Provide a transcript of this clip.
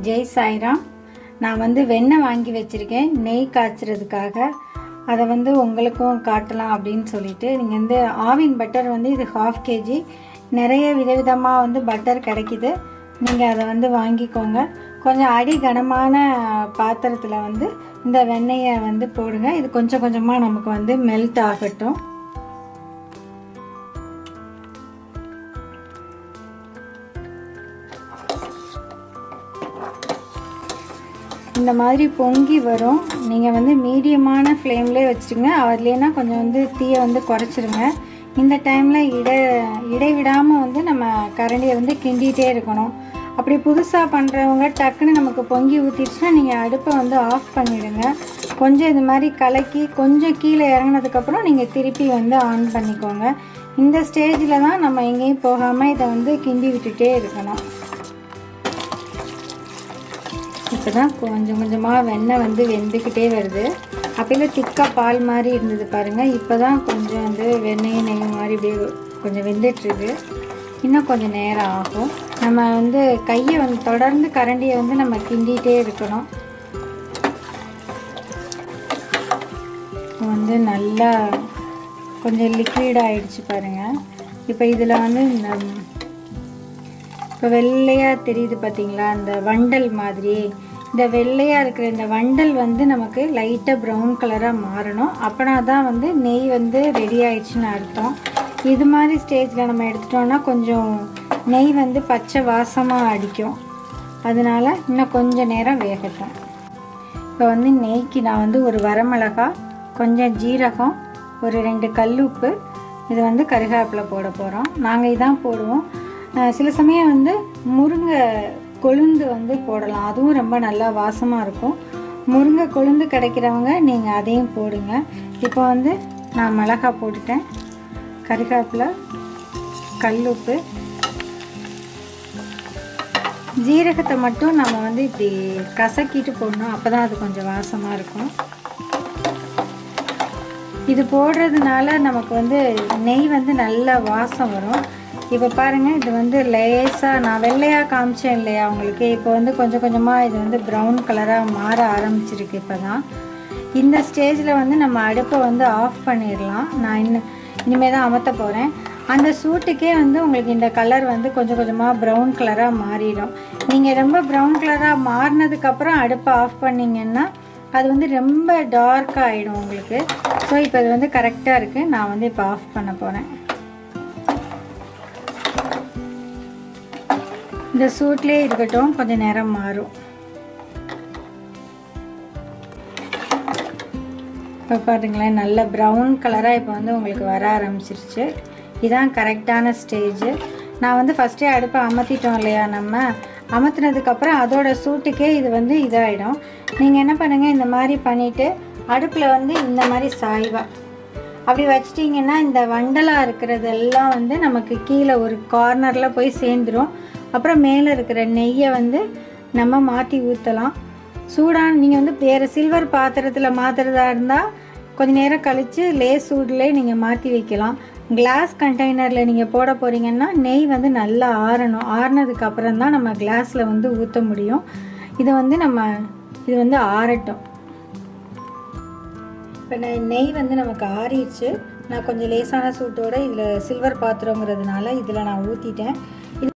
ஜெய் சாய்ராம் நான் வந்து வெண்ணெய் வாங்கி வச்சுருக்கேன் நெய் காய்ச்சறதுக்காக அதை வந்து உங்களுக்கும் காட்டலாம் அப்படின்னு சொல்லிட்டு நீங்கள் வந்து ஆவின் பட்டர் வந்து இது ஹாஃப் கேஜி நிறைய விதவிதமாக வந்து பட்டர் கிடைக்குது நீங்கள் அதை வந்து வாங்கிக்கோங்க கொஞ்சம் அடி கனமான பாத்திரத்தில் வந்து இந்த வெண்ணெயை வந்து போடுங்க இது கொஞ்சம் கொஞ்சமாக நமக்கு வந்து மெல்ட் ஆகட்டும் இந்த மாதிரி பொங்கி வரும் நீங்கள் வந்து மீடியமான ஃப்ளேம்லேயே வச்சுருங்க அதுலேனா கொஞ்சம் வந்து தீயை வந்து குறைச்சிருங்க இந்த டைமில் இட இடைவிடாமல் வந்து நம்ம கரண்டியை வந்து கிண்டிகிட்டே இருக்கணும் அப்படி புதுசாக பண்ணுறவங்க டக்குன்னு நமக்கு பொங்கி ஊற்றிடுச்சுன்னா நீங்கள் அடுப்பை வந்து ஆஃப் பண்ணிவிடுங்க கொஞ்சம் இது மாதிரி கலக்கி கொஞ்சம் கீழே இறங்கினதுக்கப்புறம் நீங்கள் திருப்பி வந்து ஆன் பண்ணிக்கோங்க இந்த ஸ்டேஜில் தான் நம்ம எங்கேயும் போகாமல் இதை வந்து கிண்டி விட்டுட்டே இருக்கணும் இப்போ தான் கொஞ்சம் கொஞ்சமாக வெண்ணெய் வந்து வெந்துக்கிட்டே வருது அப்போல்லாம் திக்காக பால் மாதிரி இருந்தது பாருங்கள் இப்போ தான் கொஞ்சம் வந்து வெண்ணெய் நெய் மாதிரி இப்படியே கொஞ்சம் வெந்துட்டுருக்கு இன்னும் கொஞ்சம் நேரம் ஆகும் நம்ம வந்து கையை வந்து தொடர்ந்து கரண்டியை வந்து நம்ம கிண்டிகிட்டே இருக்கணும் வந்து நல்லா கொஞ்சம் லிக்விட் ஆகிடுச்சு பாருங்கள் இப்போ இதில் வந்து இந்த இப்போ வெள்ளையாக தெரியுது பார்த்தீங்களா அந்த வண்டல் மாதிரி இந்த வெள்ளையாக இருக்கிற இந்த வண்டல் வந்து நமக்கு லைட்டாக ப்ரௌன் கலராக மாறணும் அப்போனா தான் வந்து நெய் வந்து ரெடி ஆயிடுச்சுன்னு அர்த்தம் இது மாதிரி ஸ்டேஜில் நம்ம எடுத்துட்டோம்னா கொஞ்சம் நெய் வந்து பச்சை வாசமாக அடிக்கும் அதனால் இன்னும் கொஞ்சம் நேரம் வேகட்டும் இப்போ வந்து நெய்க்கு நான் வந்து ஒரு வரமிளகா கொஞ்சம் ஜீரகம் ஒரு ரெண்டு கல்லுப்பு இது வந்து கருகாப்பிலை போட போகிறோம் நாங்கள் இதான் போடுவோம் சில சமயம் வந்து முருங்கை கொழுந்து வந்து போடலாம் அதுவும் ரொம்ப நல்லா வாசமாக இருக்கும் முருங்கை கொழுந்து கிடைக்கிறவங்க நீங்கள் அதையும் போடுங்க இப்போ வந்து நான் மிளகா போட்டுட்டேன் கருகாப்பில் கல்லுப்பு ஜீரகத்தை மட்டும் நம்ம வந்து இப்படி கசக்கிட்டு போடணும் அப்போ தான் அது கொஞ்சம் வாசமாக இருக்கும் இது போடுறதுனால நமக்கு வந்து நெய் வந்து நல்ல வாசம் வரும் இப்போ பாருங்கள் இது வந்து லேஸாக நான் வெள்ளையாக காமிச்சேன் இல்லையா உங்களுக்கு இப்போ வந்து கொஞ்சம் கொஞ்சமாக இது வந்து ப்ரௌன் கலராக மாற ஆரம்பிச்சிருக்கு இப்போ தான் இந்த ஸ்டேஜில் வந்து நம்ம அடுப்பை வந்து ஆஃப் பண்ணிடலாம் நான் இன்னும் இனிமேல் தான் அமர்த்த போகிறேன் அந்த சூட்டுக்கே வந்து உங்களுக்கு இந்த கலர் வந்து கொஞ்சம் கொஞ்சமாக ப்ரௌன் கலராக மாறிடும் நீங்கள் ரொம்ப ப்ரௌன் கலராக மாறினதுக்கப்புறம் அடுப்பை ஆஃப் பண்ணிங்கன்னா அது வந்து ரொம்ப டார்க்காக ஆகிடும் உங்களுக்கு ஸோ இப்போ இது வந்து கரெக்டாக இருக்குது நான் வந்து இப்போ ஆஃப் பண்ண போகிறேன் இந்த சூட்லேயே இருக்கட்டும் கொஞ்சம் நேரம் மாறும் இப்போ பாருங்களேன் நல்ல ப்ரௌன் கலராக இப்போ வந்து உங்களுக்கு வர ஆரம்பிச்சிருச்சு இதான் கரெக்டான ஸ்டேஜு நான் வந்து ஃபஸ்ட்டே அடுப்பை அமர்த்திட்டோம் இல்லையா நம்ம அமர்த்தினதுக்கப்புறம் அதோட சூட்டுக்கே இது வந்து இதாகிடும் நீங்கள் என்ன பண்ணுங்கள் இந்த மாதிரி பண்ணிவிட்டு அடுப்பில் வந்து இந்த மாதிரி சாய்வா அப்படி வச்சிட்டிங்கன்னா இந்த வண்டலாக இருக்கிறதெல்லாம் வந்து நமக்கு கீழே ஒரு கார்னரில் போய் சேர்ந்துடும் அப்புறம் மேலே இருக்கிற நெய்யை வந்து நம்ம மாற்றி ஊற்றலாம் சூடான நீங்கள் வந்து வேறு சில்வர் பாத்திரத்தில் மாற்றுறதா இருந்தால் கொஞ்ச நேரம் கழித்து லேஸ் சூட்லேயே நீங்கள் மாற்றி வைக்கலாம் கிளாஸ் கண்டெய்னரில் நீங்கள் போட போகிறீங்கன்னா நெய் வந்து நல்லா ஆறணும் ஆறினதுக்கு அப்புறம் தான் நம்ம கிளாஸில் வந்து ஊற்ற முடியும் இதை வந்து நம்ம இது வந்து ஆறட்டும் இப்போ நான் நெய் வந்து நமக்கு ஆறிடுச்சு நான் கொஞ்சம் லேசான சூட்டோடு இதில் சில்வர் பாத்திரங்கிறதுனால இதில் நான் ஊற்றிட்டேன்